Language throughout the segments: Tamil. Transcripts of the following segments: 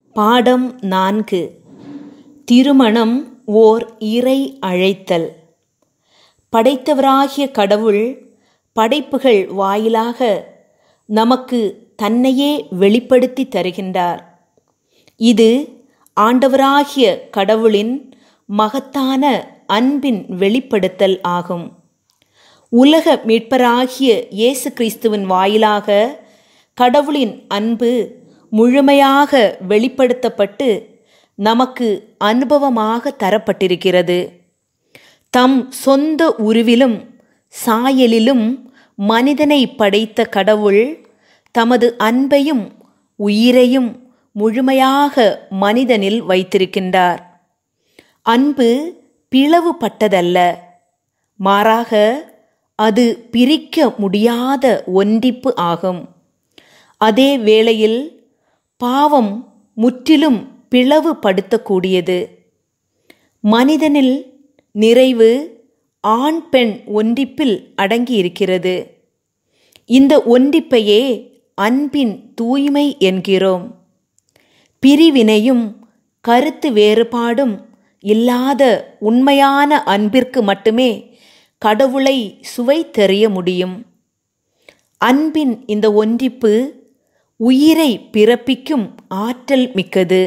பாடம் நான்கு திருமணம் ஓர் இறை அழைத்தல் படைத்தவராகிய கடவுள் படைப்புகள் வாயிலாக நமக்கு தன்னையே வெளிப்படுத்தி தருகின்றார் இது ஆண்டவராகிய கடவுளின் மகத்தான அன்பின் வெளிப்படுத்தல் ஆகும் உலக மீட்பராகிய இயேசு கிறிஸ்துவின் வாயிலாக கடவுளின் அன்பு முழுமையாக வெளிப்படுத்தப்பட்டு நமக்கு அனுபவமாக தரப்பட்டிருக்கிறது தம் சொந்த உருவிலும் சாயலிலும் மனிதனை படைத்த கடவுள் தமது அன்பையும் உயிரையும் முழுமையாக மனிதனில் வைத்திருக்கின்றார் அன்பு பிளவுபட்டதல்ல மாறாக அது பிரிக்க முடியாத ஒன்றிப்பு ஆகும் அதே வேளையில் பாவம் முற்றிலும் பிளவுபடுத்தக்கூடியது மனிதனில் நிறைவு ஆண் பெண் ஒன்றிப்பில் அடங்கியிருக்கிறது இந்த ஒன்றிப்பையே அன்பின் தூய்மை என்கிறோம் பிரிவினையும் கருத்து வேறுபாடும் இல்லாத உண்மையான அன்பிற்கு மட்டுமே கடவுளை சுவை தெரிய முடியும் அன்பின் இந்த ஒன்றிப்பு உயிரை பிறப்பிக்கும் ஆற்றல் மிக்கது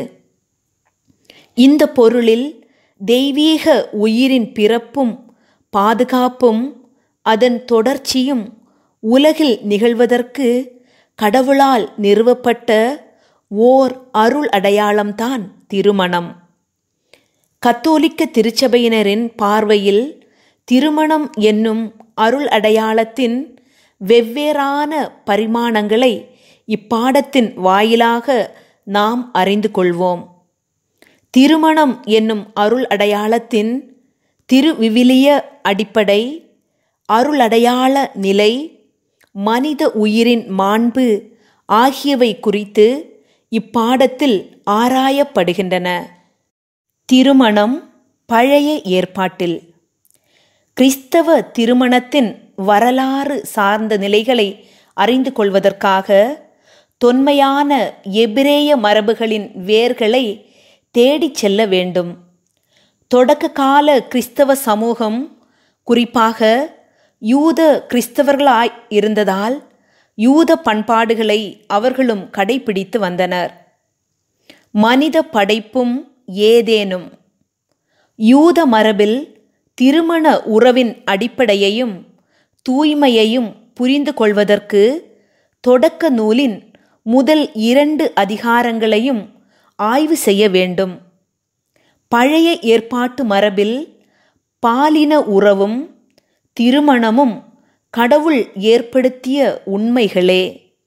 இந்த பொருளில் தெய்வீக உயிரின் பிறப்பும் பாதுகாப்பும் அதன் தொடர்ச்சியும் உலகில் நிகழ்வதற்கு கடவுளால் நிறுவப்பட்ட ஓர் அருள் அடையாளம்தான் திருமணம் கத்தோலிக்க திருச்சபையினரின் பார்வையில் திருமணம் என்னும் அருள் அடையாளத்தின் வெவ்வேறான பரிமாணங்களை இப்பாடத்தின் வாயிலாக நாம் அறிந்து கொள்வோம் திருமணம் என்னும் அருள் அடையாளத்தின் திருவிவிலிய அடிப்படை அருளடையாள நிலை மனித உயிரின் மாண்பு ஆகியவை குறித்து இப்பாடத்தில் ஆராயப்படுகின்றன திருமணம் பழைய ஏற்பாட்டில் கிறிஸ்தவ திருமணத்தின் வரலாறு சார்ந்த நிலைகளை அறிந்து கொள்வதற்காக தொன்மையான எபிரேய மரபுகளின் வேர்களை தேடிச் செல்ல வேண்டும் தொடக்க கால கிறிஸ்தவ சமூகம் குறிப்பாக யூத கிறிஸ்தவர்களாய் இருந்ததால் யூத பண்பாடுகளை அவர்களும் கடைபிடித்து வந்தனர் மனித படைப்பும் ஏதேனும் யூத மரபில் திருமண உறவின் அடிப்படையையும் தூய்மையையும் புரிந்து கொள்வதற்கு தொடக்க நூலின் முதல் இரண்டு அதிகாரங்களையும் ஆய்வு செய்ய வேண்டும் பழைய ஏற்பாட்டு மரபில் பாலின உறவும் திருமணமும் கடவுள் ஏற்படுத்திய உண்மைகளே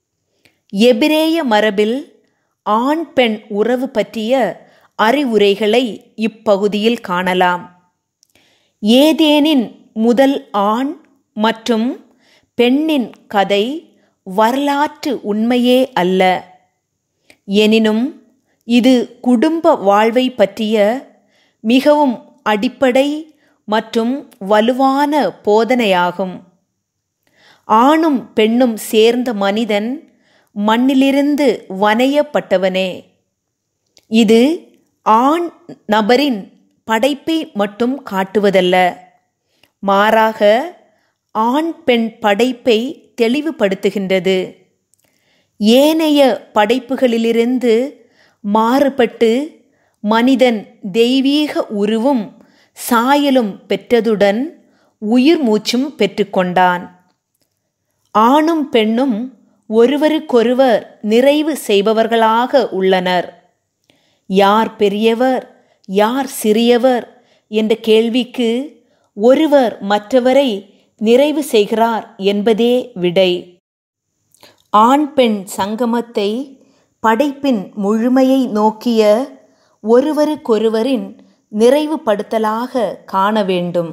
எபிரேய மரபில் ஆண் பெண் உறவு பற்றிய அறிவுரைகளை இப்பகுதியில் காணலாம் ஏதேனின் முதல் ஆண் மற்றும் பெண்ணின் கதை வரலாற்று உண்மையே அல்ல எனினும் இது குடும்ப வாழ்வை பற்றிய மிகவும் அடிப்படை மற்றும் வலுவான போதனையாகும் ஆணும் பெண்ணும் சேர்ந்த மனிதன் மண்ணிலிருந்து வனையப்பட்டவனே இது ஆண் நபரின் படைப்பை மட்டும் காட்டுவதல்ல மாறாக ஆண் பெண் படைப்பை தெளிவுபடுத்துகின்றது ஏனைய படைப்புகளிலிருந்து மாறுபட்டு மனிதன் தெய்வீக உருவும் சாயலும் பெற்றதுடன் உயிர் மூச்சும் பெற்றுக்கொண்டான் ஆணும் பெண்ணும் ஒருவருக்கொருவர் நிறைவு செய்பவர்களாக உள்ளனர் யார் பெரியவர் யார் சிறியவர் என்ற கேள்விக்கு ஒருவர் மற்றவரை நிறைவு செய்கிறார் என்பதே விடை ஆண் பெண் சங்கமத்தை படைப்பின் முழுமையை நோக்கிய ஒருவருக்கொருவரின் நிறைவுபடுத்தலாக காண வேண்டும்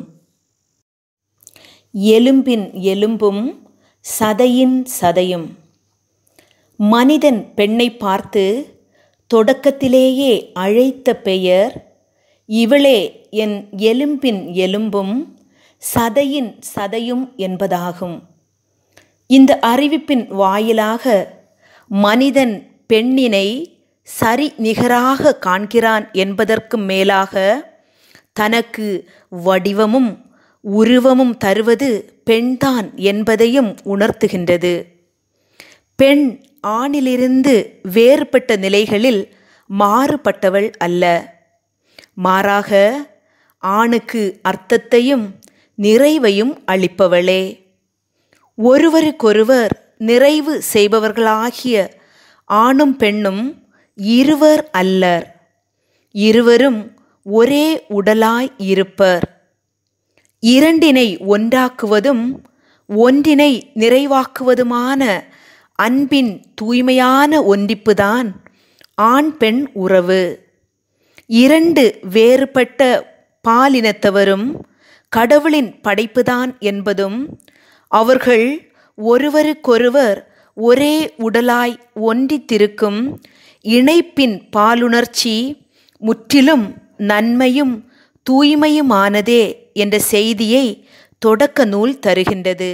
எலும்பின் எலும்பும் சதையின் சதையும் மனிதன் பெண்ணை பார்த்து தொடக்கத்திலேயே அழைத்த பெயர் இவளே என் எலும்பின் எலும்பும் சதையின் சதையும் என்பதாகும் இந்த அறிவிப்பின் வாயிலாக மனிதன் பெண்ணினை சரி நிகராக காண்கிறான் என்பதற்கும் மேலாக தனக்கு வடிவமும் உருவமும் தருவது பெண்தான் என்பதையும் உணர்த்துகின்றது பெண் ஆணிலிருந்து வேறுபட்ட நிலைகளில் மாறுபட்டவள் அல்ல மாறாக ஆணுக்கு அர்த்தத்தையும் நிறைவையும் அளிப்பவளே ஒருவருக்கொருவர் நிறைவு செய்பவர்களாகிய ஆணும் பெண்ணும் இருவர் அல்லர் இருவரும் ஒரே உடலாய் இருப்பர் இரண்டினை ஒன்றாக்குவதும் ஒன்றினை நிறைவாக்குவதுமான அன்பின் தூய்மையான ஒன்றிப்புதான் ஆண் பெண் உறவு இரண்டு வேறுபட்ட பாலினத்தவரும் கடவுளின் படைப்புதான் என்பதும் அவர்கள் ஒருவருக்கொருவர் ஒரே உடலாய் ஒன்றித்திருக்கும் இணைப்பின் பாலுணர்ச்சி முற்றிலும் நன்மையும் தூய்மையுமானதே என்ற செய்தியை தொடக்க நூல் தருகின்றது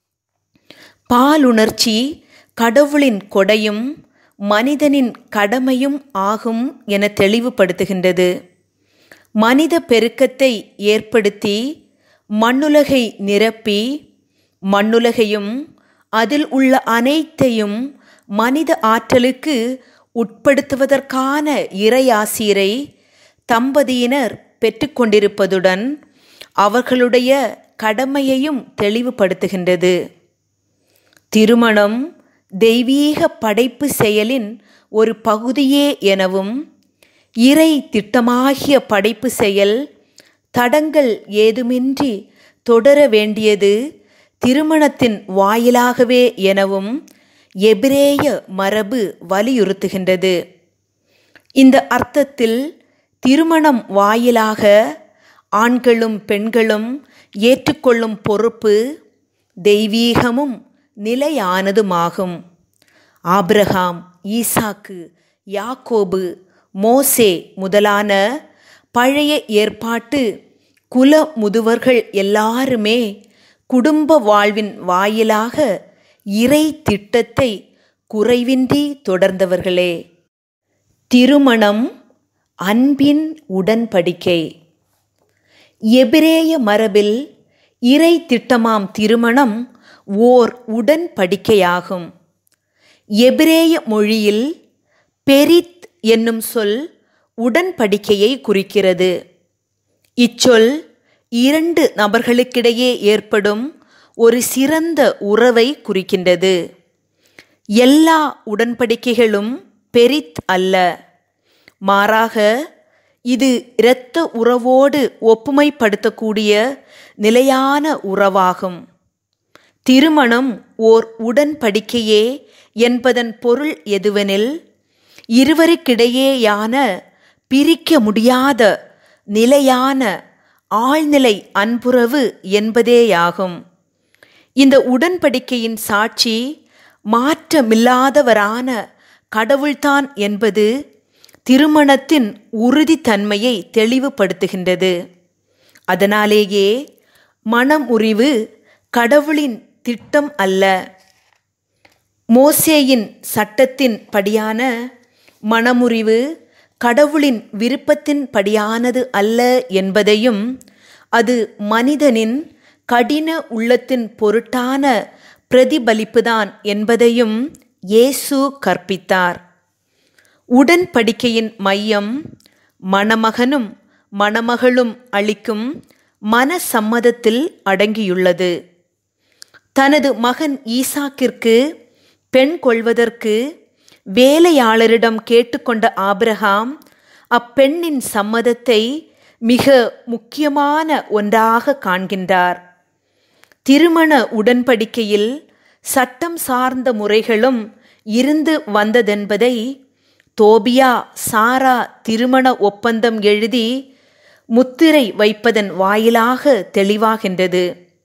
பாலுணர்ச்சி கடவுளின் கொடையும் மனிதனின் கடமையும் ஆகும் என தெளிவுபடுத்துகின்றது மனித பெருக்கத்தை ஏற்படுத்தி மண்ணுலகை நிரப்பி மண்ணுலகையும் அதில் உள்ள அனைத்தையும் மனித ஆற்றலுக்கு உட்படுத்துவதற்கான இறையாசிரை தம்பதியினர் பெற்றுக்கொண்டிருப்பதுடன் அவர்களுடைய கடமையையும் தெளிவுபடுத்துகின்றது திருமணம் தெய்வீக படைப்பு செயலின் ஒரு பகுதியே எனவும் இறை திட்டமாகிய படைப்பு செயல் தடங்கள் ஏதுமின்றி தொடர வேண்டியது திருமணத்தின் வாயிலாகவே எனவும் எபிரேய மரபு வலியுறுத்துகின்றது இந்த அர்த்தத்தில் திருமணம் வாயிலாக ஆண்களும் பெண்களும் ஏற்றுக்கொள்ளும் பொறுப்பு தெய்வீகமும் நிலையானதுமாகும் ஆபிரகாம் ஈசாக்கு யாக்கோபு மோசே முதலான பழைய ஏற்பாட்டு குல முதுவர்கள் எல்லாருமே குடும்ப வாழ்வின் வாயிலாக இறை திட்டத்தை குறைவின்றி தொடர்ந்தவர்களே திருமணம் அன்பின் உடன்படிக்கை எபிரேய மரபில் இறை திட்டமாம் திருமணம் ஓர் உடன்படிக்கையாகும் எபிரேய மொழியில் பெரித் என்னும் சொல் உடன்படிக்கையை குறிக்கிறது இச்சொல் இரண்டு நபர்களுக்கிடையே ஏற்படும் ஒரு சிறந்த உறவை குறிக்கின்றது எல்லா உடன்படிக்கைகளும் பெரித் அல்ல மாறாக இது இரத்த உறவோடு ஒப்புமைப்படுத்தக்கூடிய நிலையான உறவாகும் திருமணம் ஓர் உடன்படிக்கையே என்பதன் பொருள் எதுவெனில் இருவருக்கிடையேயான பிரிக்க முடியாத நிலையான ஆழ்நிலை அன்புறவு என்பதேயாகும் இந்த உடன்படிக்கையின் சாட்சி மாற்றமில்லாதவரான கடவுள்தான் என்பது திருமணத்தின் உறுதித்தன்மையை தெளிவுபடுத்துகின்றது அதனாலேயே மனமுறிவு கடவுளின் திட்டம் அல்ல மோசேயின் சட்டத்தின் படியான மனமுறிவு கடவுளின் விருப்பத்தின் படியானது அல்ல என்பதையும் அது மனிதனின் கடின உள்ளத்தின் பொருட்டான பிரதிபலிப்புதான் என்பதையும் இயேசு கற்பித்தார் உடன்படிக்கையின் மையம் மணமகனும் மணமகளும் அளிக்கும் மனசம்மதத்தில் அடங்கியுள்ளது தனது மகன் ஈசாக்கிற்கு பெண் கொள்வதற்கு வேலையாளரிடம் கேட்டுக்கொண்ட ஆபிரகாம் அப்பெண்ணின் சம்மதத்தை மிக முக்கியமான ஒன்றாக காண்கின்றார் திருமண உடன்படிக்கையில் சட்டம் சார்ந்த முறைகளும் இருந்து வந்ததென்பதை தோபியா சாரா திருமண ஒப்பந்தம் எழுதி முத்திரை வைப்பதன் வாயிலாக தெளிவாகின்றது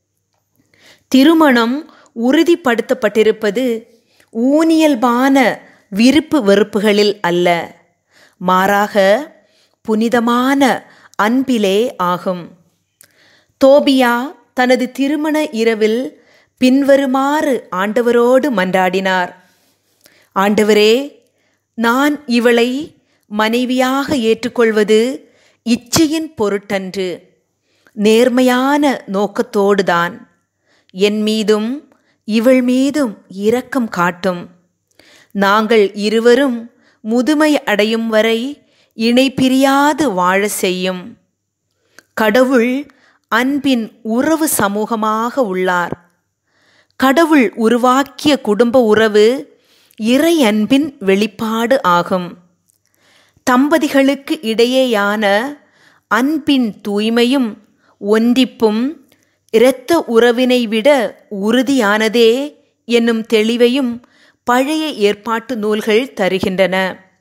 திருமணம் உறுதிப்படுத்தப்பட்டிருப்பது ஊனியல்பான விருப்பு வெறுப்புகளில் அல்ல மாறாக புனிதமான அன்பிலே ஆகும் தோபியா தனது திருமண இரவில் பின்வருமாறு ஆண்டவரோடு மன்றாடினார் ஆண்டவரே நான் இவளை மனைவியாக ஏற்றுக்கொள்வது இச்சையின் பொருட்டன்று நேர்மையான நோக்கத்தோடுதான் என் மீதும் இவள் மீதும் இரக்கம் காட்டும் நாங்கள் இருவரும் முதுமை அடையும் வரை இணை பிரியாது வாழ செய்யும் கடவுள் அன்பின் உறவு சமூகமாக உள்ளார் கடவுள் உருவாக்கிய குடும்ப உறவு இறை அன்பின் வெளிப்பாடு ஆகும் தம்பதிகளுக்கு இடையேயான அன்பின் தூய்மையும் ஒன்றிப்பும் இரத்த உறவினை விட உறுதியானதே என்னும் தெளிவையும் பழைய ஏற்பாட்டு நூல்கள் தருகின்றன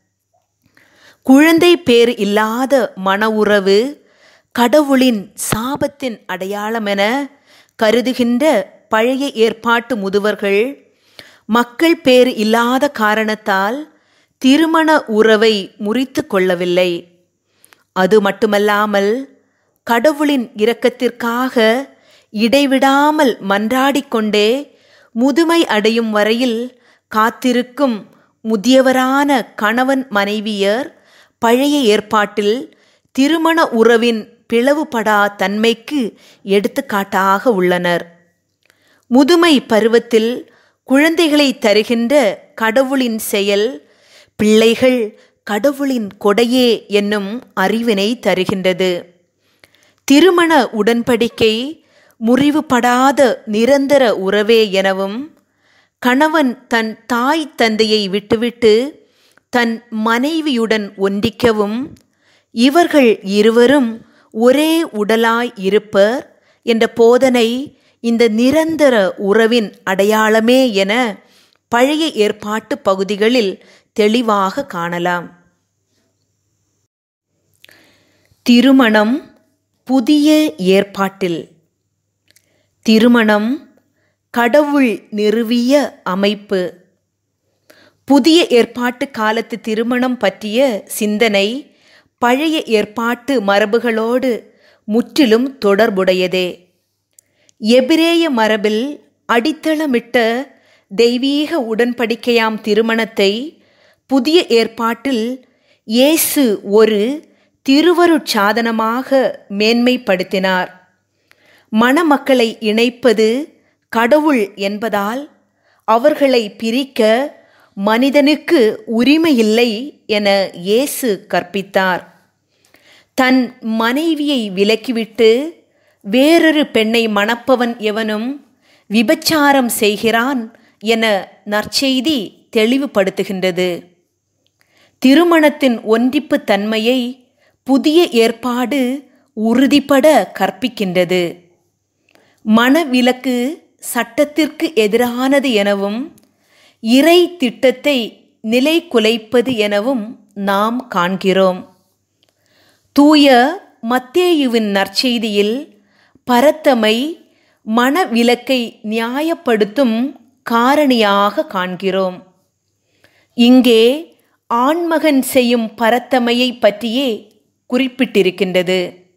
குழந்தை பேர் இல்லாத மன உறவு கடவுளின் சாபத்தின் அடையாளமென கருதுகின்ற பழைய ஏற்பாட்டு முதுவர்கள் மக்கள் பேர் இல்லாத காரணத்தால் திருமண உறவை முறித்து கொள்ளவில்லை அது மட்டுமல்லாமல் கடவுளின் இரக்கத்திற்காக இடைவிடாமல் மன்றாடிக்கொண்டே முதுமை அடையும் வரையில் காத்திருக்கும் முதியவரான கணவன் மனைவியர் பழைய ஏற்பாட்டில் திருமண உறவின் பிளவுபடா தன்மைக்கு எடுத்துக்காட்டாக உள்ளனர் முதுமை பருவத்தில் குழந்தைகளை தருகின்ற கடவுளின் செயல் பிள்ளைகள் கடவுளின் கொடையே என்னும் அறிவினை தருகின்றது திருமண உடன்படிக்கை முறிவுபடாத நிரந்தர உறவே எனவும் கணவன் தன் தாய் தந்தையை விட்டுவிட்டு தன் மனைவியுடன் ஒன்றிக்கவும் இவர்கள் இருவரும் ஒரே உடலாய் இருப்பர் என்ற போதனை இந்த நிரந்தர உறவின் அடையாளமே என பழைய ஏற்பாட்டு பகுதிகளில் தெளிவாக காணலாம் திருமணம் புதிய ஏற்பாட்டில் திருமணம் கடவுள் நிறுவிய அமைப்பு புதிய ஏற்பாட்டு காலத்து திருமணம் பற்றிய சிந்தனை பழைய ஏற்பாட்டு மரபுகளோடு முற்றிலும் தொடர்புடையதே எபிரேய மரபில் அடித்தளமிட்ட தெய்வீக உடன்படிக்கையாம் திருமணத்தை புதிய ஏற்பாட்டில் இயேசு ஒரு திருவருட்சாதனமாக மேன்மைப்படுத்தினார் மணமக்களை இணைப்பது கடவுள் என்பதால் அவர்களை பிரிக்க மனிதனுக்கு உரிமையில்லை என இயேசு கற்பித்தார் தன் மனைவியை விலக்கிவிட்டு வேறொரு பெண்ணை மணப்பவன் எவனும் விபச்சாரம் செய்கிறான் என நற்செய்தி தெளிவுபடுத்துகின்றது திருமணத்தின் ஒன்றிப்பு தன்மையை புதிய ஏற்பாடு உறுதிப்பட கற்பிக்கின்றது மனவிலக்கு சட்டத்திற்கு எதிரானது எனவும் இறை திட்டத்தை நிலை குலைப்பது எனவும் நாம் காண்கிறோம் தூய மத்தேயுவின் நற்செய்தியில் பரத்தமை மனவிலக்கை நியாயப்படுத்தும் காரணியாக காண்கிறோம் இங்கே ஆண்மகன் செய்யும் பரத்தமையை பற்றியே குறிப்பிட்டிருக்கின்றது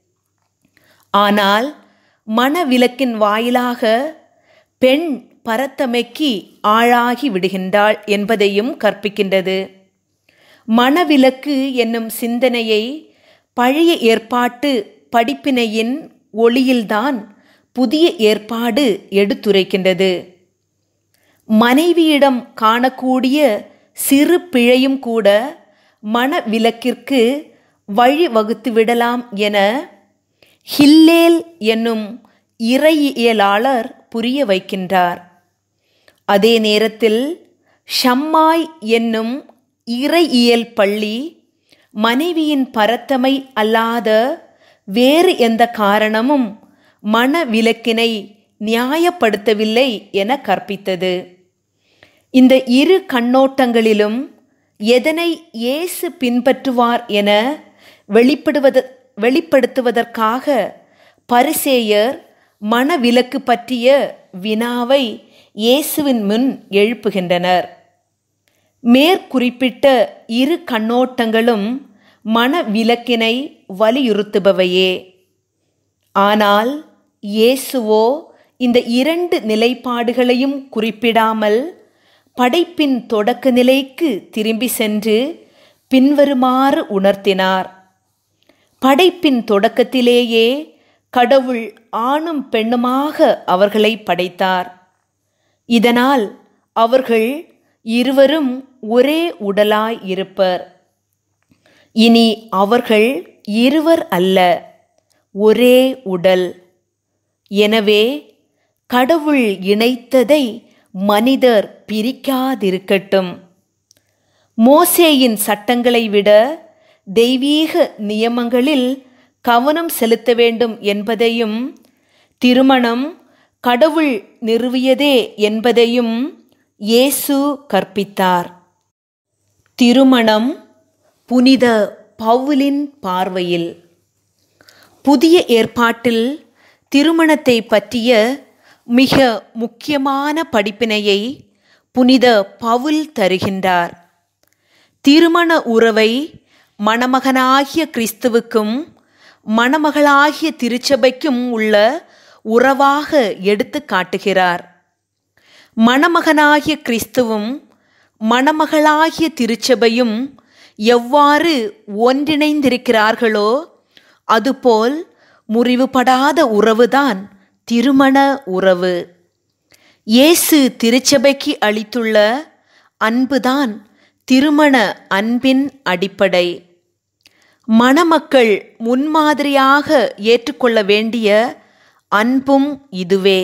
ஆனால் மனவிலக்கின் வாயிலாக பெண் பரத்தமைக்கு ஆளாகி விடுகின்றாள் என்பதையும் கற்பிக்கின்றது மனவிலக்கு என்னும் சிந்தனையை பழைய ஏற்பாட்டு படிப்பினையின் ஒளியில்தான் புதிய ஏற்பாடு எடுத்துரைக்கின்றது மனைவியிடம் காணக்கூடிய சிறு பிழையும் கூட மனவிலக்கிற்கு வழி வகுத்து விடலாம் என ஹில்லேல் என்னும் இறையியலாளர் புரிய வைக்கின்றார் அதே நேரத்தில் ஷம்மாய் என்னும் இறையியல் பள்ளி மனைவியின் பரத்தமை அல்லாத வேறு எந்த காரணமும் மனவிலக்கினை நியாயப்படுத்தவில்லை என கற்பித்தது இந்த இரு கண்ணோட்டங்களிலும் எதனை இயேசு பின்பற்றுவார் என வெளிப்படுவத வெளிப்படுத்துவதற்காக பரிசேயர் மனவிலக்கு பற்றிய வினாவை இயேசுவின் முன் எழுப்புகின்றனர் மேற்குறிப்பிட்ட இரு கண்ணோட்டங்களும் மனவிலக்கினை வலியுறுத்துபவையே ஆனால் இயேசுவோ இந்த இரண்டு நிலைப்பாடுகளையும் குறிப்பிடாமல் படைப்பின் தொடக்க நிலைக்கு திரும்பி சென்று பின்வருமாறு உணர்த்தினார் படைப்பின் தொடக்கத்திலேயே கடவுள் ஆணும் பெண்ணுமாக அவர்களை படைத்தார் இதனால் அவர்கள் இருவரும் ஒரே உடலாய் இருப்பர் இனி அவர்கள் இருவர் அல்ல ஒரே உடல் எனவே கடவுள் இணைத்ததை மனிதர் பிரிக்காதிருக்கட்டும் மோசேயின் சட்டங்களை விட தெய்வீக நியமங்களில் கவனம் செலுத்த வேண்டும் என்பதையும் திருமணம் கடவுள் நிறுவியதே என்பதையும் இயேசு கற்பித்தார் திருமணம் புனித பவுலின் பார்வையில் புதிய ஏற்பாட்டில் திருமணத்தை பற்றிய மிக முக்கியமான படிப்பினையை புனித பவுல் தருகின்றார் திருமண உறவை மணமகனாகிய கிறிஸ்துவுக்கும் மணமகளாகிய திருச்சபைக்கும் உள்ள உறவாக எடுத்து காட்டுகிறார் மணமகனாகிய கிறிஸ்துவும் மணமகளாகிய திருச்சபையும் எவ்வாறு ஒன்றிணைந்திருக்கிறார்களோ அதுபோல் முறிவுபடாத உறவுதான் திருமண உறவு இயேசு திருச்சபைக்கு அளித்துள்ள அன்புதான் திருமண அன்பின் அடிப்படை மணமக்கள் முன்மாதிரியாக ஏற்றுக்கொள்ள வேண்டிய அன்பும் இதுவே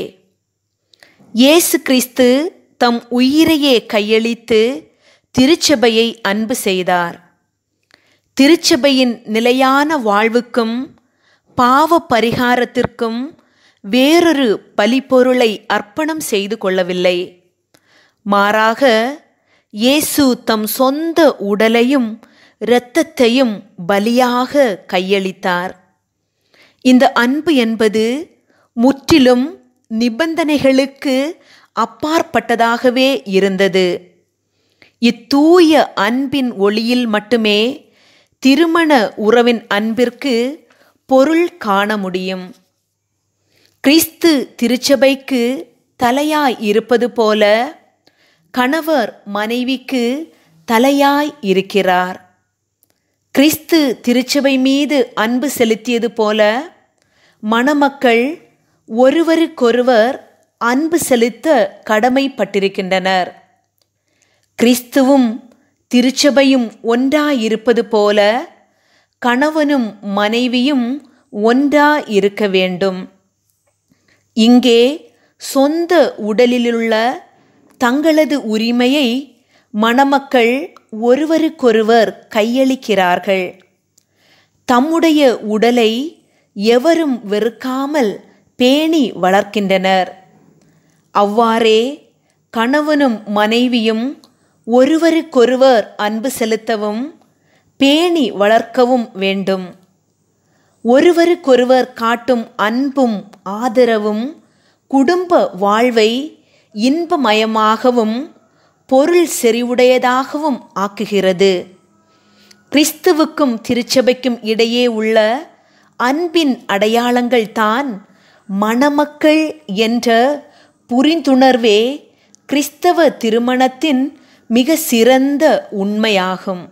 இயேசு கிறிஸ்து தம் உயிரையே கையளித்து திருச்சபையை அன்பு செய்தார் திருச்சபையின் நிலையான வாழ்வுக்கும் பாவ பரிகாரத்திற்கும் வேறொரு பலிப்பொருளை அர்ப்பணம் செய்து கொள்ளவில்லை மாறாக இயேசு தம் சொந்த உடலையும் இரத்தத்தையும் பலியாக கையளித்தார் இந்த அன்பு என்பது முற்றிலும் நிபந்தனைகளுக்கு அப்பாற்பட்டதாகவே இருந்தது இத்தூய அன்பின் ஒளியில் மட்டுமே திருமண உறவின் அன்பிற்கு பொருள் காண முடியும் கிறிஸ்து திருச்சபைக்கு தலையாய் இருப்பது போல கணவர் மனைவிக்கு தலையாய் இருக்கிறார் கிறிஸ்து திருச்சபை மீது அன்பு செலுத்தியது போல மணமக்கள் ஒருவருக்கொருவர் அன்பு செலுத்த கடமைப்பட்டிருக்கின்றனர் கிறிஸ்துவும் திருச்சபையும் ஒன்றாயிருப்பது போல கணவனும் மனைவியும் ஒன்றாயிருக்க வேண்டும் இங்கே சொந்த உடலிலுள்ள தங்களது உரிமையை மணமக்கள் ஒருவருக்கொருவர் கையளிக்கிறார்கள் தம்முடைய உடலை எவரும் வெறுக்காமல் பேணி வளர்க்கின்றனர் அவ்வாறே கணவனும் மனைவியும் ஒருவருக்கொருவர் அன்பு செலுத்தவும் பேணி வளர்க்கவும் வேண்டும் ஒருவருக்கொருவர் காட்டும் அன்பும் ஆதரவும் குடும்ப வாழ்வை இன்பமயமாகவும் பொருள் செறிவுடையதாகவும் ஆக்குகிறது கிறிஸ்துவுக்கும் திருச்சபைக்கும் இடையே உள்ள அன்பின் அடையாளங்கள் தான் மணமக்கள் என்ற புரிந்துணர்வே கிறிஸ்தவ திருமணத்தின் மிக சிறந்த உண்மையாகும்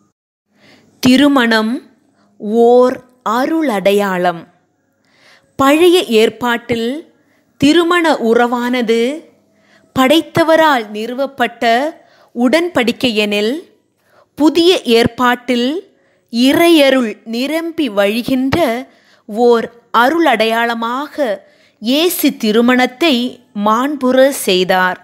திருமணம் ஓர் அருளடையாளம் பழைய ஏற்பாட்டில் திருமண உறவானது படைத்தவரால் நிறுவப்பட்ட உடன்படிக்கையெனில் புதிய ஏற்பாட்டில் இறையருள் நிரம்பி வழிகின்ற ஓர் அருளடையாளமாக இயேசு திருமணத்தை மாண்புற செய்தார்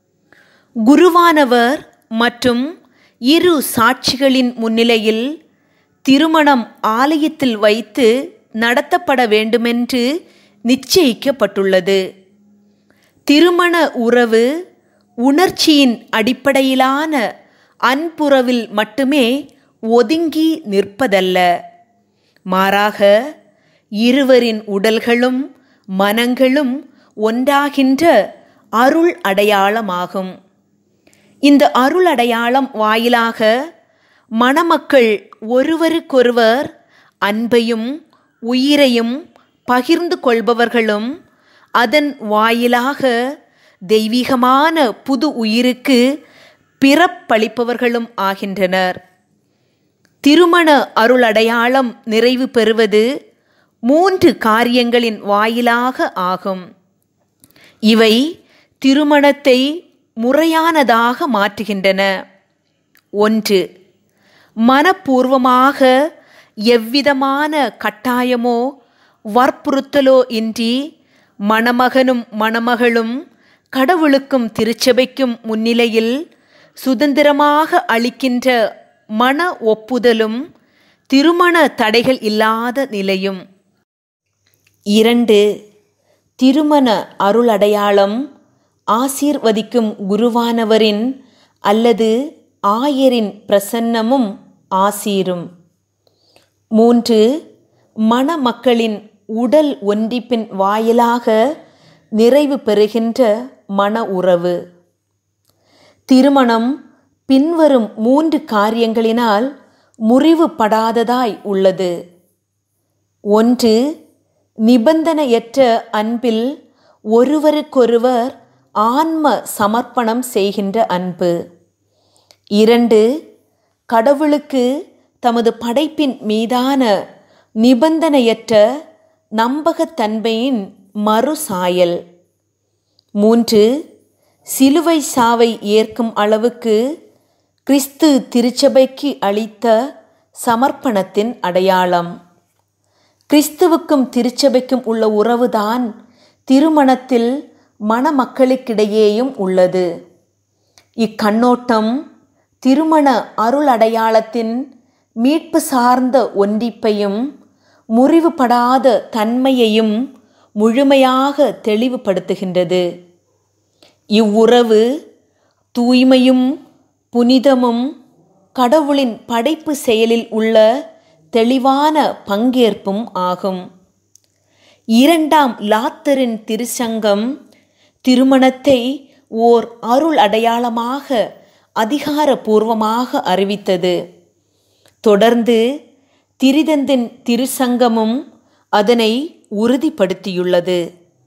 குருவானவர் மற்றும் இரு சாட்சிகளின் முன்னிலையில் திருமணம் ஆலயத்தில் வைத்து நடத்தப்பட வேண்டுமென்று நிச்சயிக்கப்பட்டுள்ளது திருமண உறவு உணர்ச்சியின் அடிப்படையிலான அன்புறவில் மட்டுமே ஒதுங்கி நிற்பதல்ல மாறாக இருவரின் உடல்களும் மனங்களும் ஒன்றாகின்ற அருள் அடையாளமாகும் இந்த அருள் அடையாளம் வாயிலாக மணமக்கள் ஒருவருக்கொருவர் அன்பையும் உயிரையும் பகிர்ந்து கொள்பவர்களும் அதன் வாயிலாக தெய்வீகமான புது உயிருக்கு பிறப்பளிப்பவர்களும் ஆகின்றனர் திருமண அருளடையாளம் நிறைவு பெறுவது மூன்று காரியங்களின் வாயிலாக ஆகும் இவை திருமணத்தை முறையானதாக மாற்றுகின்றன ஒன்று மனப்பூர்வமாக எவ்விதமான கட்டாயமோ வற்புறுத்தலோ இன்றி மணமகனும் மணமகளும் கடவுளுக்கும் திருச்சபைக்கும் முன்னிலையில் சுதந்திரமாக அளிக்கின்ற மன ஒப்புதலும் திருமண தடைகள் இல்லாத நிலையும் இரண்டு திருமண அருளடையாளம் ஆசீர்வதிக்கும் குருவானவரின் அல்லது ஆயரின் பிரசன்னமும் ஆசீரும் மூன்று மணமக்களின் உடல் ஒன்றிப்பின் வாயிலாக நிறைவு பெறுகின்ற மன உறவு திருமணம் பின்வரும் மூன்று காரியங்களினால் முறிவுபடாததாய் உள்ளது ஒன்று நிபந்தனையற்ற அன்பில் ஒருவருக்கொருவர் ஆன்ம சமர்ப்பணம் செய்கின்ற அன்பு இரண்டு கடவுளுக்கு தமது படைப்பின் மீதான நிபந்தனையற்ற நம்பகத்தன்மையின் மறுசாயல் மூன்று சிலுவை சாவை ஏற்கும் அளவுக்கு கிறிஸ்து திருச்சபைக்கு அளித்த சமர்ப்பணத்தின் அடையாளம் கிறிஸ்துவுக்கும் திருச்சபைக்கும் உள்ள உறவுதான் திருமணத்தில் மணமக்களுக்கிடையேயும் உள்ளது இக்கண்ணோட்டம் திருமண அருள் அடையாளத்தின் மீட்பு சார்ந்த ஒன்றிப்பையும் முறிவுபடாத தன்மையையும் முழுமையாக தெளிவுபடுத்துகின்றது இவ்வுறவு தூய்மையும் புனிதமும் கடவுளின் படைப்பு செயலில் உள்ள தெளிவான பங்கேற்பும் ஆகும் இரண்டாம் லாத்தரின் திருச்சங்கம் திருமணத்தை ஓர் அருள் அடையாளமாக அதிகாரபூர்வமாக அறிவித்தது தொடர்ந்து திரிதந்தின் திருச்சங்கமும் அதனை உறுதிப்படுத்தியுள்ளது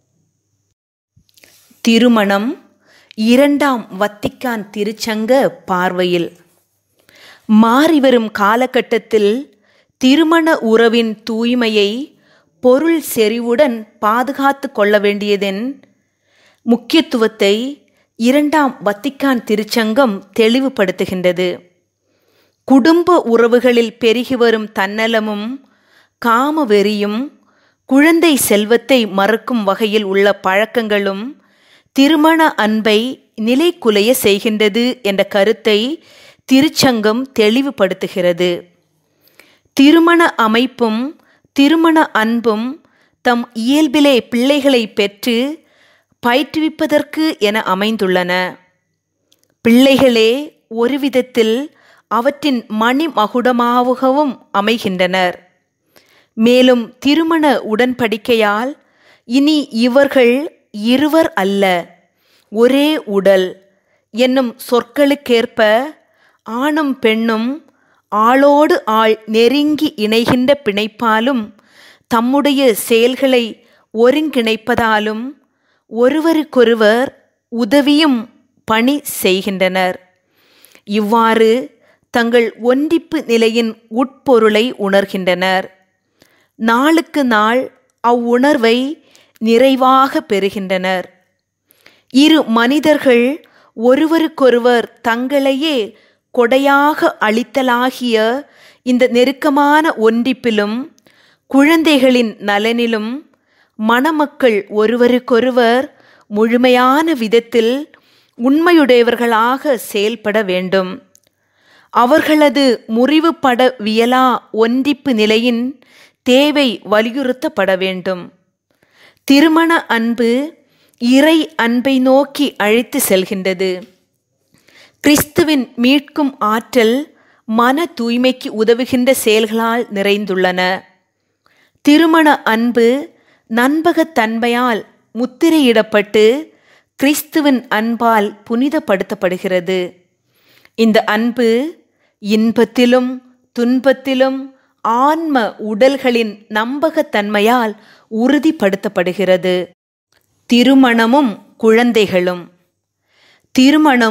திருமணம் இரண்டாம் வத்திக்கான் திருச்சங்க பார்வையில் மாறிவரும் காலகட்டத்தில் திருமண உறவின் தூய்மையை பொருள் செறிவுடன் பாதுகாத்து கொள்ள வேண்டியதன் முக்கியத்துவத்தை இரண்டாம் வத்திக்கான் திருச்சங்கம் தெளிவுபடுத்துகின்றது குடும்ப உறவுகளில் பெருகி வரும் தன்னலமும் காமவெறியும் குழந்தை செல்வத்தை மறுக்கும் வகையில் உள்ள பழக்கங்களும் திருமண அன்பை நிலைக்குலைய செய்கின்றது என்ற கருத்தை திருச்சங்கம் தெளிவுபடுத்துகிறது திருமண அமைப்பும் திருமண அன்பும் தம் இயல்பிலே பிள்ளைகளை பெற்று பயிற்றுவிப்பதற்கு என அமைந்துள்ளன பிள்ளைகளே ஒரு விதத்தில் அவற்றின் மணிமகுடமாகவும் அமைகின்றனர் மேலும் திருமண உடன்படிக்கையால் இனி இவர்கள் இருவர் அல்ல ஒரே உடல் என்னும் சொற்களுக்கேற்ப ஆணும் பெண்ணும் ஆளோடு ஆள் நெருங்கி இணைகின்ற பிணைப்பாலும் தம்முடைய செயல்களை ஒருங்கிணைப்பதாலும் ஒருவருக்கொருவர் உதவியும் பணி செய்கின்றனர் இவ்வாறு தங்கள் ஒன்றிப்பு நிலையின் உட்பொருளை உணர்கின்றனர் நாளுக்கு நாள் அவ்வுணர்வை நிறைவாக பெறுகின்றனர் இரு மனிதர்கள் ஒருவருக்கொருவர் தங்களையே கொடையாக அளித்தலாகிய இந்த நெருக்கமான ஒன்றிப்பிலும் குழந்தைகளின் நலனிலும் மணமக்கள் ஒருவருக்கொருவர் முழுமையான விதத்தில் உண்மையுடையவர்களாக செயல்பட வேண்டும் அவர்களது முறிவுபட வியலா ஒன்றிப்பு நிலையின் தேவை வலியுறுத்தப்பட வேண்டும் திருமண அன்பு இறை அன்பை நோக்கி அழைத்து செல்கின்றது கிறிஸ்துவின் மீட்கும் ஆற்றல் மன தூய்மைக்கு உதவுகின்ற செயல்களால் நிறைந்துள்ளன திருமண அன்பு நண்பகத்தன்மையால் முத்திரையிடப்பட்டு கிறிஸ்துவின் அன்பால் புனிதப்படுத்தப்படுகிறது இந்த அன்பு இன்பத்திலும் துன்பத்திலும் ஆன்ம உடல்களின் நம்பகத்தன்மையால் உறுதிப்படுத்தப்படுகிறது திருமணமும் குழந்தைகளும் திருமணம்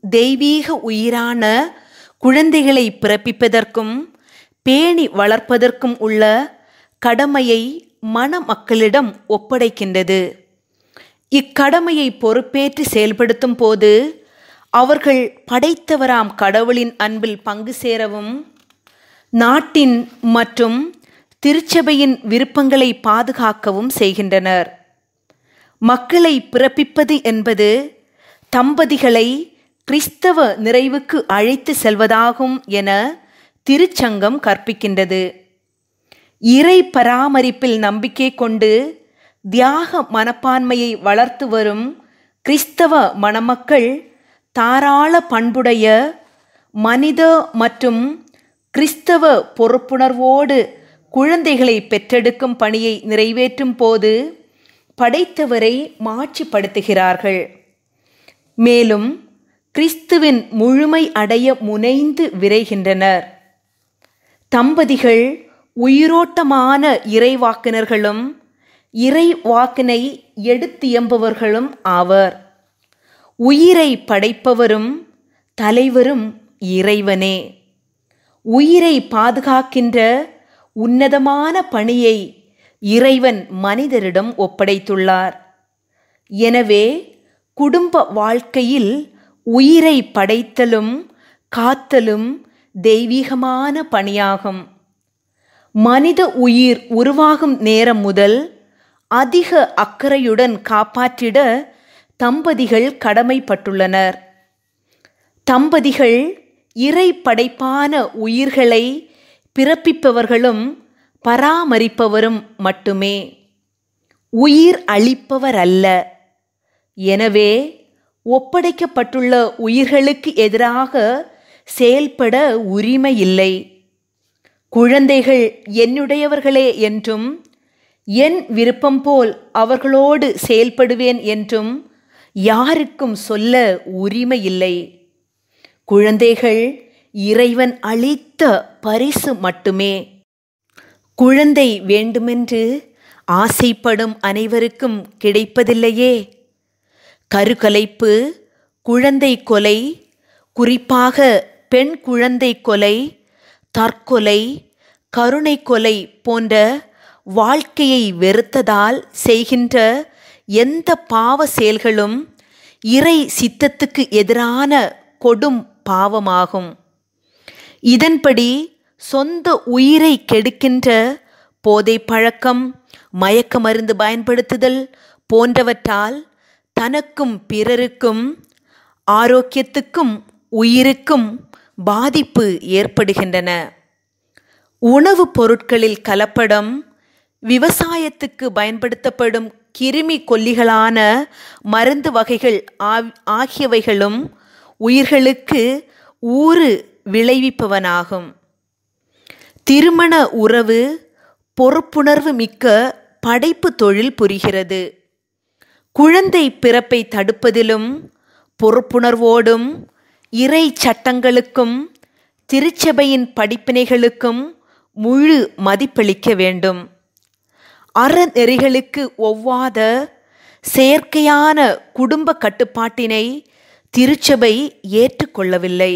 தெய்வீக உயிரான குழந்தைகளை பிறப்பிப்பதற்கும் பேணி வளர்ப்பதற்கும் உள்ள கடமையை மணமக்களிடம் ஒப்படைக்கின்றது இக்கடமையை பொறுப்பேற்று செயல்படுத்தும் போது அவர்கள் படைத்தவராம் கடவுளின் அன்பில் பங்கு சேரவும் நாட்டின் மற்றும் திருச்சபையின் விருப்பங்களை பாதுகாக்கவும் செய்கின்றனர் மக்களை பிறப்பிப்பது என்பது தம்பதிகளை கிறிஸ்தவ நிறைவுக்கு அழைத்து செல்வதாகும் என திருச்சங்கம் கற்பிக்கின்றது இறை பராமரிப்பில் நம்பிக்கை கொண்டு தியாக மனப்பான்மையை வளர்த்து வரும் கிறிஸ்தவ மணமக்கள் தாராள பண்புடைய மனித மற்றும் கிறிஸ்தவ பொறுப்புணர்வோடு குழந்தைகளை பெற்றெடுக்கும் பணியை நிறைவேற்றும் போது படைத்தவரை மாட்சிப்படுத்துகிறார்கள் மேலும் கிறிஸ்துவின் முழுமை அடைய முனைந்து விரைகின்றனர் தம்பதிகள் உயிரோட்டமான இறைவாக்கினர்களும் இறை வாக்கினை எடுத்தியம்பவர்களும் ஆவர் உயிரை படைப்பவரும் தலைவரும் இறைவனே உயிரை பாதுகாக்கின்ற உன்னதமான பணியை இறைவன் மனிதரிடம் ஒப்படைத்துள்ளார் எனவே குடும்ப வாழ்க்கையில் உயிரை படைத்தலும் காத்தலும் தெய்வீகமான பணியாகும் மனித உயிர் உருவாகும் நேரம் முதல் அதிக அக்கறையுடன் காப்பாற்றிட தம்பதிகள் கடமைப்பட்டுள்ளனர் தம்பதிகள் இறை படைப்பான உயிர்களை பிறப்பிப்பவர்களும் பராமரிப்பவரும் மட்டுமே உயிர் அளிப்பவர் அல்ல எனவே ஒப்படைக்கப்பட்டுள்ள உயிர்களுக்கு எதிராக செயல்பட உரிமை இல்லை குழந்தைகள் என்னுடையவர்களே என்றும் என் விருப்பம் போல் அவர்களோடு செயல்படுவேன் என்றும் யாருக்கும் சொல்ல உரிமை இல்லை குழந்தைகள் இறைவன் அளித்த பரிசு மட்டுமே குழந்தை வேண்டுமென்று ஆசைப்படும் அனைவருக்கும் கிடைப்பதில்லையே கருக்கலைப்பு குழந்தை கொலை குறிப்பாக பெண் குழந்தை கொலை தற்கொலை கருணை கொலை போன்ற வாழ்க்கையை வெறுத்ததால் செய்கின்ற எந்த பாவ செயல்களும் இறை சித்தத்துக்கு எதிரான கொடும் பாவமாகும் இதன்படி சொந்த உயிரை கெடுக்கின்ற போதை பழக்கம் மயக்க மருந்து பயன்படுத்துதல் போன்றவற்றால் தனக்கும் பிறருக்கும் ஆரோக்கியத்துக்கும் உயிருக்கும் பாதிப்பு ஏற்படுகின்றன உணவுப் பொருட்களில் கலப்படம் விவசாயத்துக்கு பயன்படுத்தப்படும் கிருமி கொல்லிகளான மருந்து வகைகள் ஆகியவைகளும் உயிர்களுக்கு ஊறு விளைவிப்பவனாகும் திருமண உறவு பொறுப்புணர்வு மிக்க படைப்பு தொழில் புரிகிறது குழந்தை பிறப்பை தடுப்பதிலும் பொறுப்புணர்வோடும் இறை சட்டங்களுக்கும் திருச்சபையின் படிப்பினைகளுக்கும் முழு மதிப்பளிக்க வேண்டும் அறநெறிகளுக்கு ஒவ்வாத செயற்கையான குடும்ப கட்டுப்பாட்டினை திருச்சபை ஏற்றுக்கொள்ளவில்லை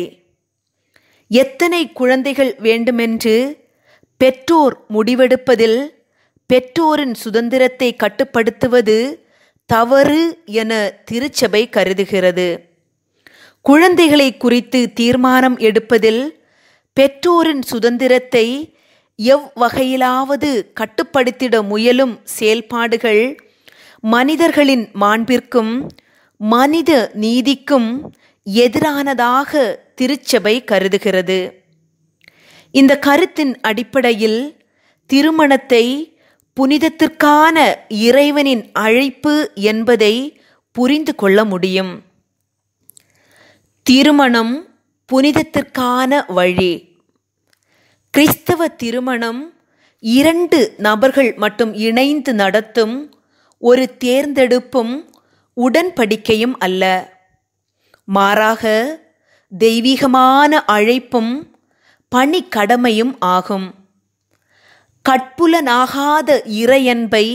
எத்தனை குழந்தைகள் வேண்டுமென்று பெற்றோர் முடிவெடுப்பதில் பெற்றோரின் சுதந்திரத்தை கட்டுப்படுத்துவது தவறு என திருச்சபை கருதுகிறது குழந்தைகளை குறித்து தீர்மானம் எடுப்பதில் பெற்றோரின் சுதந்திரத்தை எவ்வகையிலாவது கட்டுப்படுத்திட முயலும் செயல்பாடுகள் மனிதர்களின் மாண்பிற்கும் மனித நீதிக்கும் எதிரானதாக திருச்சபை கருதுகிறது இந்த கருத்தின் அடிப்படையில் திருமணத்தை புனிதத்திற்கான இறைவனின் அழைப்பு என்பதை புரிந்து கொள்ள முடியும் திருமணம் புனிதத்திற்கான வழி கிறிஸ்தவ திருமணம் இரண்டு நபர்கள் மட்டும் இணைந்து நடத்தும் ஒரு தேர்ந்தெடுப்பும் உடன்படிக்கையும் அல்ல மாறாக தெய்வீகமான அழைப்பும் பணி கடமையும் ஆகும் கட்புலனாகாத இறையன்பை